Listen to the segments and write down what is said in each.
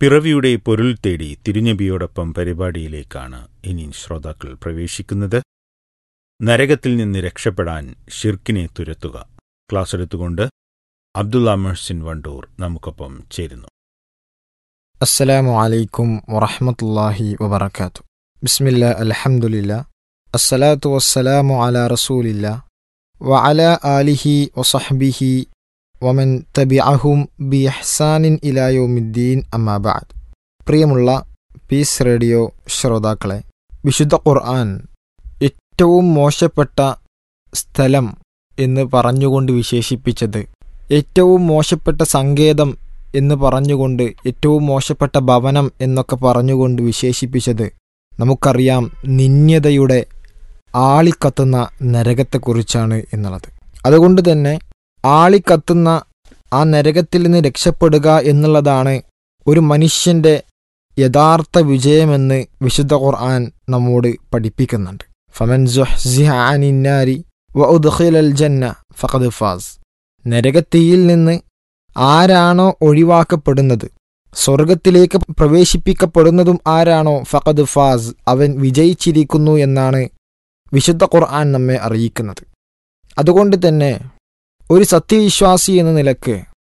പിറവിയുടെ പൊരുൾ തേടി തിരുനബിയോടൊപ്പം പരിപാടിയിലേക്കാണ് ഇനി ശ്രോതാക്കൾ പ്രവേശിക്കുന്നത് നരകത്തിൽ നിന്ന് രക്ഷപ്പെടാൻ ഷിർക്കിനെ തുരത്തുക ക്ലാസ് എടുത്തുകൊണ്ട് അബ്ദുള്ള മെഹ്സിൻ വണ്ടൂർ നമുക്കൊപ്പം ചേരുന്നു അസ്സലാമു അലൈക്കും വറഹ്മത്തുള്ളാഹി വബറകാത്തു ബിസ്മില്ലാ അൽഹംദുലില്ലാ അസ്സലാത്തു വസ്സലാമു അലാ റസൂലില്ലാ വഅലാ ആലിഹി വസഹ്ബിഹി വമൻ തബിഅഹും ബി ഇഹ്സാനിൻ ഇലാ യൗമിദ്ദീൻ അമ്മാ ബഅദ് പ്രിയമുള്ള പീസ് റേഡിയോ ശ്രോതാക്കളെ വിശുദ്ധ ഖുർആൻ ഏറ്റവും മോശപ്പെട്ട സ്ഥലം എന്ന് പറഞ്ഞുകൊണ്ട് വിശേഷിപ്പിച്ചത് ഏറ്റവും മോശപ്പെട്ട സങ്കേതം എന്ന് പറഞ്ഞുകൊണ്ട് ഏറ്റവും മോശപ്പെട്ട ഭവനം എന്നൊക്കെ പറഞ്ഞുകൊണ്ട് വിശേഷിപ്പിച്ചത് നമുക്കറിയാം നിന്യതയുടെ ആളിക്കത്തുന്ന നരകത്തെക്കുറിച്ചാണ് എന്നുള്ളത് അതുകൊണ്ട് തന്നെ ആളിക്കത്തുന്ന ആ നരകത്തിൽ നിന്ന് രക്ഷപ്പെടുക എന്നുള്ളതാണ് ഒരു മനുഷ്യന്റെ യഥാർത്ഥ വിജയമെന്ന് വിശുദ്ധ ഖുർആൻ നമ്മോട് പഠിപ്പിക്കുന്നുണ്ട് ഫമൻ സുഹ്സിഹ അനിന്നാരി വ ഉദ്ഖിലൽ ജന്ന ഫഖദ് ഫാസ് നരകത്തീയിൽ നിന്ന് ആരാണോ ഒഴിവാക്കപ്പെടുന്നത് സ്വർഗത്തിലേക്ക് പ്രവേശിപ്പിക്കപ്പെടുന്നതും ആരാണോ ഫഖദ് ഫാസ് അവൻ വിജയിച്ചിരിക്കുന്നു എന്നാണ് വിശുദ്ധ ഖുർആൻ നമ്മെ അറിയിക്കുന്നത് അതുകൊണ്ട് തന്നെ ഒരു സത്യവിശ്വാസി എന്ന നിലക്ക്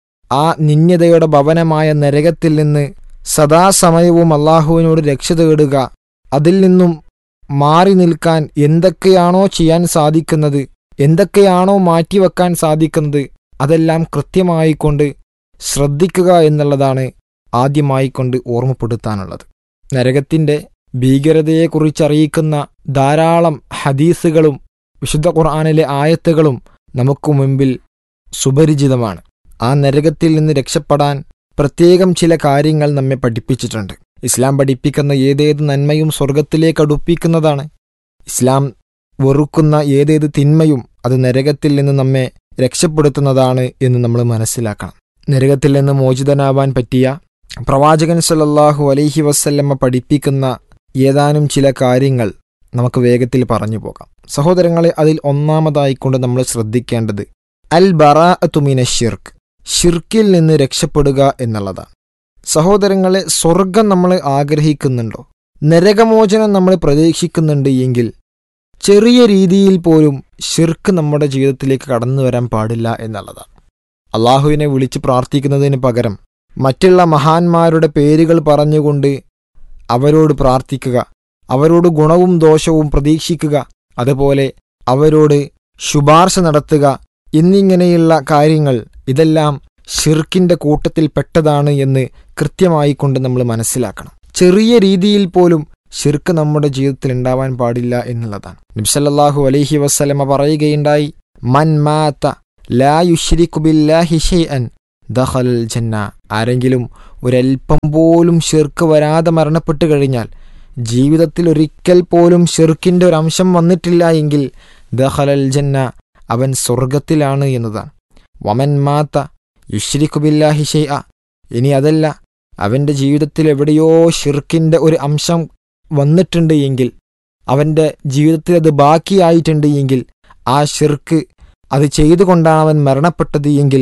ആ നിന്യതയുടെ ഭവനമായ നരകത്തിൽ നിന്ന് സദാസമയവും അള്ളാഹുവിനോട് രക്ഷ തേടുക അതിൽ നിന്നും മാറി നിൽക്കാൻ എന്തൊക്കെയാണോ ചെയ്യാൻ സാധിക്കുന്നത് എന്തൊക്കെയാണോ മാറ്റിവെക്കാൻ സാധിക്കുന്നത് അതെല്ലാം കൃത്യമായിക്കൊണ്ട് ശ്രദ്ധിക്കുക എന്നുള്ളതാണ് ആദ്യമായിക്കൊണ്ട് ഓർമ്മപ്പെടുത്താനുള്ളത് നരകത്തിന്റെ ഭീകരതയെക്കുറിച്ച് അറിയിക്കുന്ന ധാരാളം ഹദീസുകളും വിശുദ്ധ ഖുർആാനിലെ ആയത്തുകളും നമുക്ക് മുമ്പിൽ സുപരിചിതമാണ് ആ നരകത്തിൽ നിന്ന് രക്ഷപ്പെടാൻ പ്രത്യേകം ചില കാര്യങ്ങൾ നമ്മെ പഠിപ്പിച്ചിട്ടുണ്ട് ഇസ്ലാം പഠിപ്പിക്കുന്ന ഏതേത് നന്മയും സ്വർഗത്തിലേക്ക് അടുപ്പിക്കുന്നതാണ് ഇസ്ലാം വെറുക്കുന്ന ഏതേത് തിന്മയും അത് നരകത്തിൽ നിന്ന് നമ്മെ രക്ഷപ്പെടുത്തുന്നതാണ് എന്ന് നമ്മൾ മനസ്സിലാക്കണം നരകത്തിൽ നിന്ന് മോചിതനാവാൻ പറ്റിയ പ്രവാചകൻ സല്ലല്ലാഹു അലൈഹി വസല്ലമ്മ പഠിപ്പിക്കുന്ന ഏതാനും ചില കാര്യങ്ങൾ നമുക്ക് വേഗത്തിൽ പറഞ്ഞു പോകാം സഹോദരങ്ങളെ അതിൽ ഒന്നാമതായിക്കൊണ്ട് നമ്മൾ ശ്രദ്ധിക്കേണ്ടത് അൽ ബറാഅത്തുമിന ഷിർക്ക് ഷിർക്കിൽ നിന്ന് രക്ഷപ്പെടുക എന്നുള്ളതാണ് സഹോദരങ്ങളെ സ്വർഗം നമ്മൾ ആഗ്രഹിക്കുന്നുണ്ടോ നരകമോചനം നമ്മൾ പ്രതീക്ഷിക്കുന്നുണ്ട് എങ്കിൽ ചെറിയ രീതിയിൽ പോലും ഷിർക്ക് നമ്മുടെ ജീവിതത്തിലേക്ക് കടന്നു വരാൻ പാടില്ല എന്നുള്ളതാണ് അള്ളാഹുവിനെ വിളിച്ച് പ്രാർത്ഥിക്കുന്നതിന് പകരം മറ്റുള്ള മഹാന്മാരുടെ പേരുകൾ പറഞ്ഞുകൊണ്ട് അവരോട് പ്രാർത്ഥിക്കുക അവരോട് ഗുണവും ദോഷവും പ്രതീക്ഷിക്കുക അതുപോലെ അവരോട് ശുപാർശ നടത്തുക എന്നിങ്ങനെയുള്ള കാര്യങ്ങൾ ഇതെല്ലാം ഷിർക്കിന്റെ കൂട്ടത്തിൽ പെട്ടതാണ് എന്ന് കൃത്യമായി കൊണ്ട് നമ്മൾ മനസ്സിലാക്കണം ചെറിയ രീതിയിൽ പോലും ഷിർക്ക് നമ്മുടെ ജീവിതത്തിൽ ഉണ്ടാവാൻ പാടില്ല എന്നുള്ളതാണ് നബ്സല്ലാഹു അലൈഹി വസ്ലമ പറയുകയുണ്ടായി മൻ മാത്ത ലാ യുഷ്രിഖു ബില്ലാഹി ഷൈഅൻ ദഖലൽ ജന്ന ആരെങ്കിലും ഒരൽപ്പം പോലും ഷിർക്ക് വരാതെ മരണപ്പെട്ടു കഴിഞ്ഞാൽ ജീവിതത്തിൽ ഒരിക്കൽ പോലും ഷിർക്കിന്റെ ഒരു അംശം വന്നിട്ടില്ല എങ്കിൽ ദഖലൽ ജന്ന അവൻ സ്വർഗത്തിലാണ് എന്നതാണ് വമൻ മാത്ത യുഷ്രിഖു ബില്ലാഹി ഷൈഅ ഇനി അതല്ല അവന്റെ ജീവിതത്തിൽ എവിടെയോ ഷിർക്കിന്റെ ഒരു അംശം വന്നിട്ടുണ്ട് എങ്കിൽ അവന്റെ ജീവിതത്തിൽ അത് ബാക്കിയായിട്ടുണ്ട് എങ്കിൽ ആ ഷിർക്ക് അത് ചെയ്തുകൊണ്ടാണ് അവൻ മരണപ്പെട്ടത് എങ്കിൽ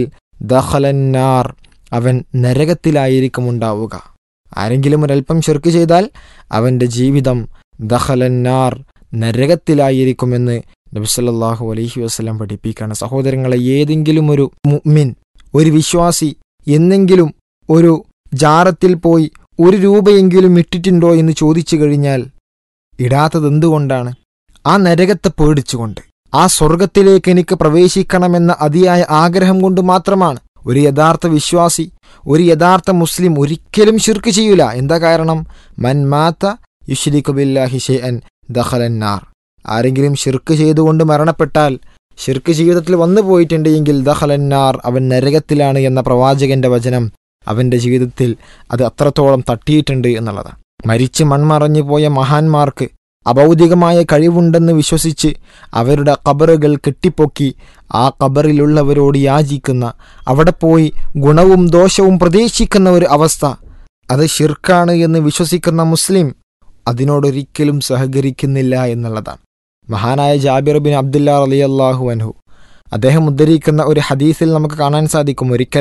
ദഹലന്നാർ അവൻ നരകത്തിലായിരിക്കും ഉണ്ടാവുക ആരെങ്കിലും ഒരൽപ്പം ഷിർക്ക് ചെയ്താൽ അവന്റെ ജീവിതം ദഹലന്നാർ നരകത്തിലായിരിക്കുമെന്ന് നബിസല്ലാഹു അലൈഹി വസ്ലം പഠിപ്പിക്കുകയാണ് സഹോദരങ്ങളെ ഏതെങ്കിലും ഒരു മുഅ്മിൻ ഒരു വിശ്വാസി എന്നെങ്കിലും ഒരു ജാറത്തിൽ പോയി ഒരു രൂപയെങ്കിലും ഇട്ടിട്ടുണ്ടോ എന്ന് ചോദിച്ചു കഴിഞ്ഞാൽ ഇടാത്തത് എന്തുകൊണ്ടാണ് ആ നരകത്തെ പേടിച്ചുകൊണ്ട് ആ സ്വർഗത്തിലേക്ക് എനിക്ക് പ്രവേശിക്കണമെന്ന അതിയായ ആഗ്രഹം കൊണ്ട് മാത്രമാണ് ഒരു യഥാർത്ഥ വിശ്വാസി ഒരു യഥാർത്ഥ മുസ്ലിം ഒരിക്കലും ഷിർക്ക് ചെയ്യൂല എന്താ കാരണം മൻ മാത്ത യുഷ്രിഖുബില്ലാഹി ഷെയ്അൻ ദഹലന്നാർ ആരെങ്കിലും ഷിർക്ക് ചെയ്തുകൊണ്ട് മരണപ്പെട്ടാൽ ഷിർക്ക് ജീവിതത്തിൽ വന്നു പോയിട്ടുണ്ട് എങ്കിൽ ദഹലന്നാർ അവൻ നരകത്തിലാണ് എന്ന പ്രവാചകന്റെ വചനം അവന്റെ ജീവിതത്തിൽ അത് അത്രത്തോളം തട്ടിയിട്ടുണ്ട് എന്നുള്ളതാണ് മരിച്ച് മൺമറഞ്ഞു പോയ മഹാന്മാർക്ക് അഭൗതികമായ കഴിവുണ്ടെന്ന് വിശ്വസിച്ച് അവരുടെ കബറുകൾ കെട്ടിപ്പൊക്കി ആ കബറിലുള്ളവരോട് യാചിക്കുന്ന അവിടെ പോയി ഗുണവും ദോഷവും പ്രതീക്ഷിക്കുന്ന ഒരു അവസ്ഥ അത് ഷിർക്കാണ് എന്ന് വിശ്വസിക്കുന്ന മുസ്ലിം അതിനോടൊരിക്കലും സഹകരിക്കുന്നില്ല എന്നുള്ളതാണ് മഹാനായ ജാബിർ ബിൻ അബ്ദുല്ല അലി അള്ളാഹു അൻഹു അദ്ദേഹം ഉദ്ധരിക്കുന്ന ഒരു ഹദീസിൽ നമുക്ക് കാണാൻ സാധിക്കും ഒരിക്കൽ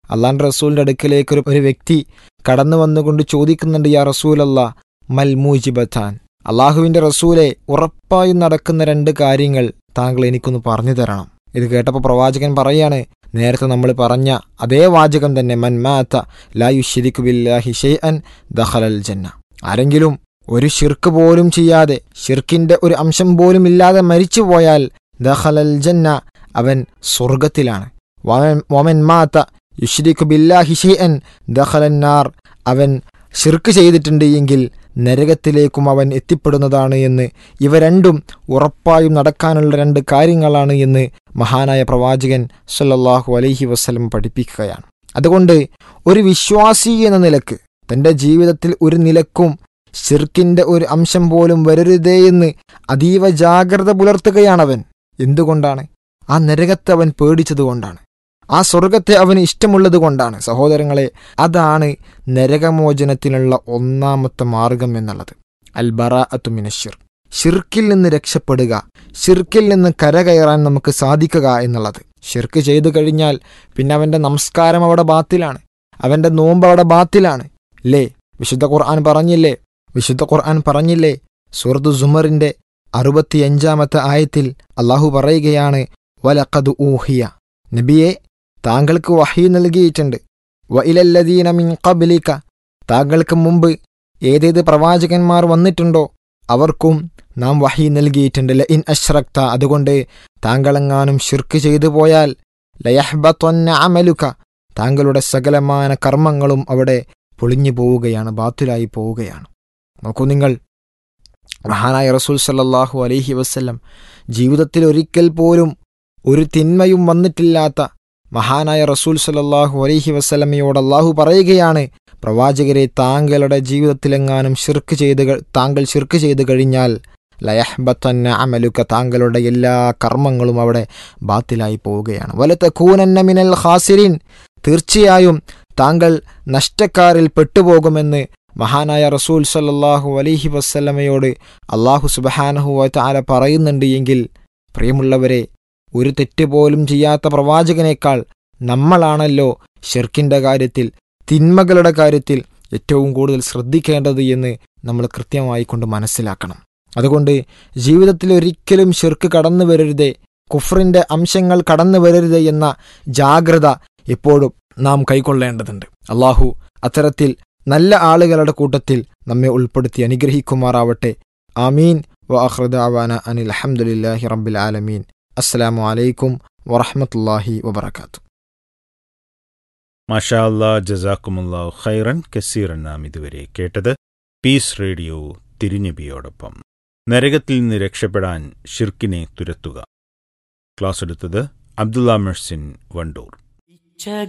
അള്ളാൻ റസൂലിന്റെ അടുക്കലേക്ക് ഒരു ഒരു വ്യക്തി കടന്നു വന്നുകൊണ്ട് ചോദിക്കുന്നുണ്ട് യാ റസൂലല്ല മൽ മൂജിബത്താൻ അള്ളാഹുവിന്റെ റസൂലെ ഉറപ്പായും നടക്കുന്ന രണ്ട് കാര്യങ്ങൾ താങ്കൾ എനിക്കൊന്ന് പറഞ്ഞു തരണം ഇത് കേട്ടപ്പോൾ പ്രവാചകൻ പറയാണ് നേരത്തെ നമ്മൾ പറഞ്ഞ അതേ വാചകം തന്നെ മൻമാത്ത ലായു ഷിരിക്കു ബില്ലാഹി ഷെയ്അൻ ദഹലൽ ജന്ന ആരെങ്കിലും ഒരു ഷിർക്ക് പോലും ചെയ്യാതെ ഷിർക്കിന്റെ ഒരു അംശം പോലും ഇല്ലാതെ മരിച്ചു പോയാൽ ദഹലൽ ജന്ന അവൻ സ്വർഗത്തിലാണ് വമൻ- വമൻ മാത്ത യുഷിരിക്കു ബില്ലാഹി ഷെയ്അൻ ദഹലന്നാർ അവൻ ഷിർക്ക് ചെയ്തിട്ടുണ്ട് എങ്കിൽ നരകത്തിലേക്കും അവൻ എത്തിപ്പെടുന്നതാണ് എന്ന് ഇവ രണ്ടും ഉറപ്പായും നടക്കാനുള്ള രണ്ട് കാര്യങ്ങളാണ് എന്ന് മഹാനായ പ്രവാചകൻ സല്ലല്ലാഹു അലൈഹി വസല്ലം പഠിപ്പിക്കുകയാണ് അതുകൊണ്ട് ഒരു വിശ്വാസി എന്ന നിലക്ക് തന്റെ ജീവിതത്തിൽ ഒരു നിലക്കും ഷിർക്കിന്റെ ഒരു അംശം പോലും വരരുതേ എന്ന് അതീവ ജാഗ്രത പുലർത്തുകയാണവൻ എന്തുകൊണ്ടാണ് ആ നരകത്തെ അവൻ പേടിച്ചതുകൊണ്ടാണ് ആ സ്വർഗത്തെ അവന് ഇഷ്ടമുള്ളത് കൊണ്ടാണ് സഹോദരങ്ങളെ അതാണ് നരകമോചനത്തിനുള്ള ഒന്നാമത്തെ മാർഗം എന്നുള്ളത് അൽബറ അത്തുമിനഷിർ ഷിർക്കിൽ നിന്ന് രക്ഷപ്പെടുക ഷിർക്കിൽ നിന്ന് കരകയറാൻ നമുക്ക് സാധിക്കുക എന്നുള്ളത് ഷിർക്ക് ചെയ്തു കഴിഞ്ഞാൽ പിന്നെ അവന്റെ നമസ്കാരം അവിടെ ബാത്തിലാണ് അവന്റെ നോമ്പ് അവിടെ ബാത്തിലാണ് അല്ലേ വിശുദ്ധ ഖുർആൻ പറഞ്ഞില്ലേ വിശുദ്ധ ഖുർആൻ പറഞ്ഞില്ലേ സൂറത്തു സുമറിന്റെ അറുപത്തിയഞ്ചാമത്തെ ആയത്തിൽ അള്ളാഹു പറയുകയാണ് വലഖദ് ഊഹിയ നബിയെ താങ്കൾക്ക് വഹി നൽകിയിട്ടുണ്ട് വയിലല്ലദീന മിൻ ഖബ്ലിക താങ്കൾക്ക് മുമ്പ് ഏതേത് പ്രവാചകന്മാർ വന്നിട്ടുണ്ടോ അവർക്കും നാം വഹി നൽകിയിട്ടുണ്ട് ല ഇൻ അശ്രക്ത അതുകൊണ്ട് താങ്കളെങ്ങാനും ഷിർക്ക് ചെയ്തു പോയാൽ ലയഹ്ബത്വന്ന അമലുക താങ്കളുടെ സകലമാന കർമ്മങ്ങളും അവിടെ പൊളിഞ്ഞു പോവുകയാണ് ബാത്തിലായി പോവുകയാണ് നോക്കൂ നിങ്ങൾ മഹാനായ റസൂൽ സല്ലല്ലാഹു അലൈഹി വസല്ലം ജീവിതത്തിൽ ഒരിക്കൽ പോലും ഒരു തിന്മയും വന്നിട്ടില്ലാത്ത മഹാനായ റസൂൽ സല്ലല്ലാഹു അലൈഹി വസല്ലമയോട് അള്ളാഹു പറയുകയാണ് പ്രവാചകരെ താങ്കളുടെ ജീവിതത്തിലെങ്ങാനും ഷിർക്ക് ചെയ്ത് ക- താങ്കൾ ഷിർക്ക് ചെയ്തു കഴിഞ്ഞാൽ ലയഹ്ബത്തന്ന അമലുക താങ്കളുടെ എല്ലാ കർമ്മങ്ങളും അവിടെ ബാത്തിലായി പോവുകയാണ് വലത്തെ കൂനന്ന മിനൽ ഖാസിരിൻ തീർച്ചയായും താങ്കൾ നഷ്ടക്കാരിൽ പെട്ടുപോകുമെന്ന് മഹാനായ റസൂൽ സല്ലല്ലാഹു അലൈഹി വസല്ലമയോട് അള്ളാഹു സുബഹാനഹു താല പറയുന്നുണ്ട് എങ്കിൽ പ്രിയമുള്ളവരെ ഒരു തെറ്റ് പോലും ചെയ്യാത്ത പ്രവാചകനേക്കാൾ നമ്മളാണല്ലോ ഷിർക്കിന്റെ കാര്യത്തിൽ തിന്മകളുടെ കാര്യത്തിൽ ഏറ്റവും കൂടുതൽ ശ്രദ്ധിക്കേണ്ടത് എന്ന് നമ്മൾ കൃത്യമായി കൊണ്ട് മനസ്സിലാക്കണം അതുകൊണ്ട് ജീവിതത്തിൽ ഒരിക്കലും ഷിർക്ക് കടന്നു വരരുതേ കുഫറിന്റെ അംശങ്ങൾ കടന്നു വരരുത് എന്ന ജാഗ്രത എപ്പോഴും നാം കൈക്കൊള്ളേണ്ടതുണ്ട് അള്ളാഹു അത്തരത്തിൽ നല്ല ആളുകളുടെ കൂട്ടത്തിൽ നമ്മെ ഉൾപ്പെടുത്തി അനുഗ്രഹിക്കുമാറാവട്ടെ ആമീൻ വ അഹ്റദാവാന അനിൽ അഹമ്മദില്ലാഹി റബ്ബിൽ ആലമീൻ അസ്സലാമു അലൈക്കും വറഹമത്തല്ലാഹി വബർക്കാത്തു മാഷാ അല്ലാ ജസാക്കുമുല്ലാ ഖൈറൻ കസീറൻ നാം ഇതുവരെ കേട്ടത് പീസ് റേഡിയോ തിരുനബിയോടൊപ്പം നരകത്തിൽ നിന്ന് രക്ഷപ്പെടാൻ ഷിർക്കിനെ തുരത്തുക ക്ലാസ് എടുത്തത് അബ്ദുള്ള മെഴ്സിൻ വണ്ടൂർ